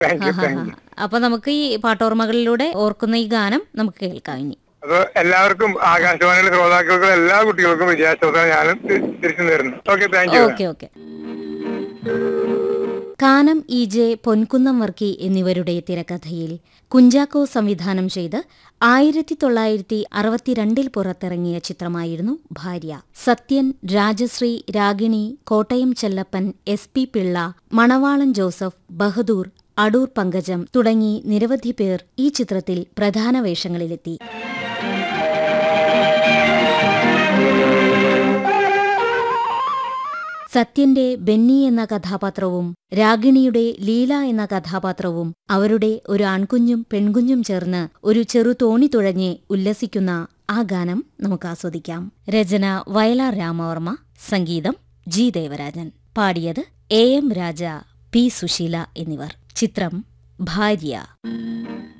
Thank you ആഹാ. Thank you അപ്പൊ നമുക്ക് ഈ പാട്ടോർമ്മകളിലൂടെ ഓർക്കുന്ന ഈ ഗാനം നമുക്ക് കേൾക്കാം ഇനി അപ്പൊ എല്ലാവർക്കും ആകാശവാണിയിലെ ശ്രോതാക്കൾക്കും എല്ലാ കുട്ടികൾക്കും വിജയാശോസനം ഞാനും തി- തിരിച്ചു നേരുന്നു okay thank you okay okay Kanam E J Ponkunnam Varkey എന്നിവരുടെ തിരക്കഥയിൽ കുഞ്ചാക്കോ സംവിധാനം ചെയ്ത് ആയിരത്തി തൊള്ളായിരത്തി അറുപത്തിരണ്ടിൽ പുറത്തിറങ്ങിയ ചിത്രമായിരുന്നു Bharya Sathyan Rajasree Ragini Kottayam Chellappan S P Pillai Manavalan Joseph Bahadur Adoor പങ്കജം തുടങ്ങി നിരവധി പേർ ഈ ചിത്രത്തിൽ പ്രധാന വേഷങ്ങളിലെത്തി സത്യന്റെ ബെന്നി എന്ന കഥാപാത്രവും രാഗിണിയുടെ ലീല എന്ന കഥാപാത്രവും അവരുടെ ഒരു ആൺകുഞ്ഞും പെൺകുഞ്ഞും ചേർന്ന് ഒരു ചെറു തോണി തുഴഞ്ഞ് ഉല്ലസിക്കുന്ന ആ ഗാനം നമുക്ക് ആസ്വദിക്കാം രചന വയലാർ രാമവർമ്മ സംഗീതം ജി ദേവരാജൻ പാടിയത് A M Raja P Susheela എന്നിവർ ചിത്രം ഭാര്യ